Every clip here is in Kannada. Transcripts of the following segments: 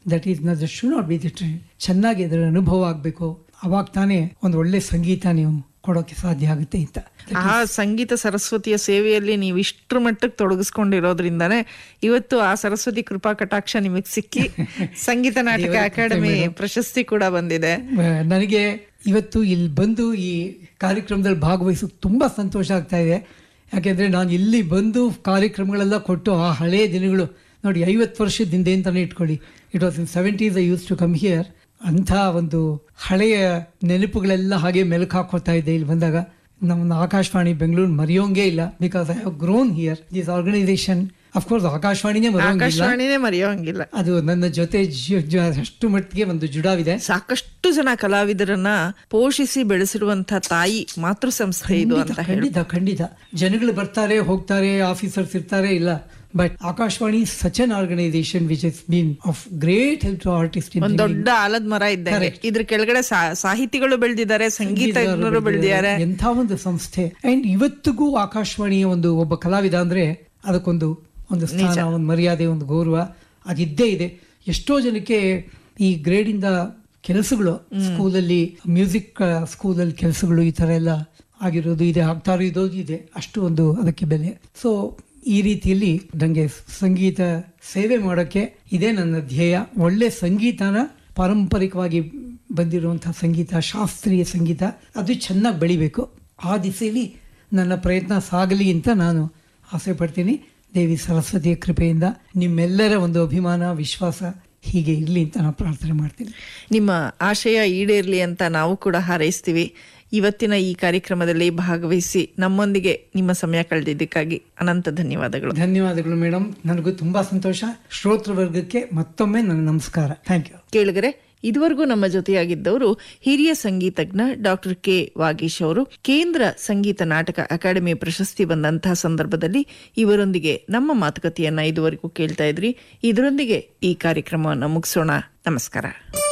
ದಟ್ ಈಸ್ ನ ಶು ನಾಟ್ ಬಿ ದಿ ಟ್ರೆಂಡ್ ಚೆನ್ನಾಗಿ ಅದರ ಅನುಭವ ಆಗಬೇಕು ಅವಾಗ ತಾನೇ ಒಂದು ಒಳ್ಳೆ ಸಂಗೀತ ನೀವು ಕೊಡೋಕೆ ಸಾಧ್ಯ ಆಗುತ್ತೆ ಅಂತ ಆ ಸಂಗೀತ ಸರಸ್ವತಿಯ ಸೇವೆಯಲ್ಲಿ ನೀವು ಇಷ್ಟ್ರ ಮಟ್ಟಕ್ಕೆ ತೊಡಗಿಸ್ಕೊಂಡಿರೋದ್ರಿಂದಾನೇ ಇವತ್ತು ಆ ಸರಸ್ವತಿ ಕೃಪಾ ಕಟಾಕ್ಷ ನಿಮಗೆ ಸಿಕ್ಕಿ ಸಂಗೀತ ನಾಟಕ ಅಕಾಡೆಮಿ ಪ್ರಶಸ್ತಿ ಕೂಡ ಬಂದಿದೆ ಆ, ನನಗೆ ಇವತ್ತು ಇಲ್ಲಿ ಬಂದು ಈ ಕಾರ್ಯಕ್ರಮದಲ್ಲಿ ಭಾಗವಹಿಸೋಕೆ ತುಂಬ ಸಂತೋಷ ಆಗ್ತಾ ಇದೆ ಯಾಕೆಂದರೆ ನಾನು ಇಲ್ಲಿ ಬಂದು ಕಾರ್ಯಕ್ರಮಗಳೆಲ್ಲ ಕೊಟ್ಟು ಆ ಹಳೆಯ ದಿನಗಳು ನೋಡಿ ಐವತ್ತು ವರ್ಷದ ಅಂತಾನೆ ಇಟ್ಕೊಳ್ಳಿ it was in seventies I used to come here ಅಂಥ ಒಂದು ಹಳೆಯ ನೆನಪುಗಳೆಲ್ಲ ಹಾಗೆ ಮೆಲುಕು ಹಾಕೋತಾ ಇದ್ದೆ ಇಲ್ಲಿ ಬಂದಾಗ ನಮ್ಮ ಆಕಾಶವಾಣಿ ಬೆಂಗಳೂರು ಮರೆಯೋಂಗೇ ಇಲ್ಲ because I have grown here this organisation of course ಆಕಾಶವಾಣಿನೇ ಮರೆಯೋಂಗಿಲ್ಲ ಆಕಾಶವಾಣಿನೇ ಮರೆಯೋಂಗಿಲ್ಲ ಅದು ನನ್ನ ಜೊತೆ ಜ- ಜ- ಅಷ್ಟು ಮಟ್ಟಿಗೆ ಒಂದು ಜುಡಾವಿದೆ ಸಾಕಷ್ಟು ಜನ ಕಲಾವಿದರನ್ನ ಪೋಷಿಸಿ ಬೆಳೆಸಿರುವಂತ ತಾಯಿ ಮಾತೃ ಸಂಸ್ಥೆ ಇದು ಅಂತ ಹೇಳಿ ಖಂಡಿತ ಖಂಡಿತ ಜನಗಳು ಬರ್ತಾರೆ ಹೋಗ್ತಾರೆ ಆಫೀಸರ್ಸ್ ಇರ್ತಾರೆ ಇಲ್ಲ but Akashvani such an organisation which is been of great help to artist ಒಂದ್ ದೊಡ್ಡ ಆಲದ ಮರ ಇದ್ದಂಗೆ ಇದ್ರ ಕೆಳಗಡೆ ಸಾ- ಸಾಹಿತಿಗಳು ಬೆಳೆದಿದ್ದಾರೆ ಸಂಗೀತಜ್ಞರು ಬೆಳೆದಿದ್ದಾರೆ ಎಂಥ ಒಂದು ಸಂಸ್ಥೆ ಅಂಡ್ ಇವತ್ತಿಗೂ ಆಕಾಶವಾಣಿಯ ಒಂದು ಒಬ್ಬ ಕಲಾವಿದ ಅಂದ್ರೆ ಅದಕ್ಕೊಂದು ಒಂದು ಸ್ಥಾನ ಒಂದು ಮರ್ಯಾದೆ ಒಂದು ಗೌರವ ಅದಿದ್ದೇ ಇದೆ ಎಷ್ಟೋ ಜನಕ್ಕೆ ಈ ಗ್ರೇಡಿಂದ ಕೆಲಸಗಳು ಸ್ಕೂಲಲ್ಲಿ ಮ್ಯೂಸಿಕ್ ಸ್ಕೂಲಲ್ಲಿ ಕೆಲಸಗಳು ಈ ಥರ ಎಲ್ಲ ಆಗಿರೋದು ಇದೆ ಆಗ್ತಾ ಇರೋದು ಇದೆ ಅಷ್ಟು ಒಂದು ಅದಕ್ಕೆ ಬೆಲೆ ಸೊ ಈ ರೀತಿಯಲ್ಲಿ ನನಗೆ ಸಂಗೀತ ಸೇವೆ ಮಾಡೋಕ್ಕೆ ಇದೇ ನನ್ನ ಧ್ಯೇಯ ಒಳ್ಳೆ ಸಂಗೀತನ ಪಾರಂಪರಿಕವಾಗಿ ಬಂದಿರುವಂತಹ ಸಂಗೀತ ಶಾಸ್ತ್ರೀಯ ಸಂಗೀತ ಅದು ಚೆನ್ನಾಗಿ ಬೆಳಿಬೇಕು ಆ ದಿಸೆಯಲ್ಲಿ ನನ್ನ ಪ್ರಯತ್ನ ಸಾಗಲಿ ಅಂತ ನಾನು ಆಸೆ ಪಡ್ತೀನಿ ದೇವಿ ಸರಸ್ವತಿಯ ಕೃಪೆಯಿಂದ ನಿಮ್ಮೆಲ್ಲರ ಒಂದು ಅಭಿಮಾನ ವಿಶ್ವಾಸ ಹೀಗೆ ಇರಲಿ ಅಂತ ನಾನು ಪ್ರಾರ್ಥನೆ ಮಾಡ್ತೀನಿ ನಿಮ್ಮ ಆಶಯ ಈಡೇರ್ಲಿ ಅಂತ ನಾವು ಕೂಡ ಹಾರೈಸ್ತೀವಿ ಇವತ್ತಿನ ಈ ಕಾರ್ಯಕ್ರಮದಲ್ಲಿ ಭಾಗವಹಿಸಿ ನಮ್ಮೊಂದಿಗೆ ನಿಮ್ಮ ಸಮಯ ಕಳೆದಿದ್ದಕ್ಕಾಗಿ ಅನಂತ ಧನ್ಯವಾದಗಳು ಧನ್ಯವಾದಗಳು ಮೇಡಮ್ ನನಗೂ ತುಂಬಾ ಸಂತೋಷ ಶ್ರೋತೃವರ್ಗಕ್ಕೆ ಮತ್ತೊಮ್ಮೆ ನನ್ನ ನಮಸ್ಕಾರ ಥ್ಯಾಂಕ್ ಯು ಕೇಳಿದರೆ ಇದುವರೆಗೂ ನಮ್ಮ ಜೊತೆಯಾಗಿದ್ದವರು ಹಿರಿಯ ಸಂಗೀತಜ್ಞ ಡಾಕ್ಟರ್ ಕೆ ವಾಗೀಶ್ ಅವರು ಕೇಂದ್ರ ಸಂಗೀತ ನಾಟಕ ಅಕಾಡೆಮಿ ಪ್ರಶಸ್ತಿ ಬಂದಂತಹ ಸಂದರ್ಭದಲ್ಲಿ ಇವರೊಂದಿಗೆ ನಮ್ಮ ಮಾತುಕತೆಯನ್ನ ಇದುವರೆಗೂ ಕೇಳ್ತಾ ಇದ್ರಿ ಇದರೊಂದಿಗೆ ಈ ಕಾರ್ಯಕ್ರಮವನ್ನು ಮುಗಿಸೋಣ ನಮಸ್ಕಾರ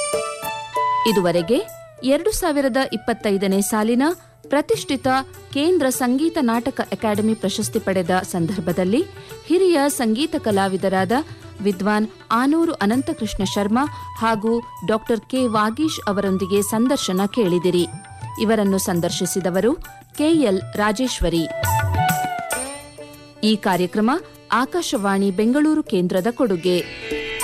ಇದುವರೆಗೆ ಎರಡು ಸಾವಿರದ ಇಪ್ಪತ್ತೈದನೇ ಸಾಲಿನ ಪ್ರತಿಷ್ಠಿತ ಕೇಂದ್ರ ಸಂಗೀತ ನಾಟಕ ಅಕಾಡೆಮಿ ಪ್ರಶಸ್ತಿ ಪಡೆದ ಸಂದರ್ಭದಲ್ಲಿ ಹಿರಿಯ ಸಂಗೀತ ಕಲಾವಿದರಾದ ವಿದ್ವಾನ್ ಆನೂರು ಅನಂತಕೃಷ್ಣ ಶರ್ಮಾ ಹಾಗೂ ಡಾಕ್ಟರ್ ಕೆ ವಾಗೀಶ್ ಅವರೊಂದಿಗೆ ಸಂದರ್ಶನ ಕೇಳಿದಿರಿ ಇವರನ್ನು ಸಂದರ್ಶಿಸಿದವರು ಕೆಎಲ್ ರಾಜೇಶ್ವರಿ ಈ ಕಾರ್ಯಕ್ರಮ ಆಕಾಶವಾಣಿ ಬೆಂಗಳೂರು ಕೇಂದ್ರದ ಕೊಡುಗೆ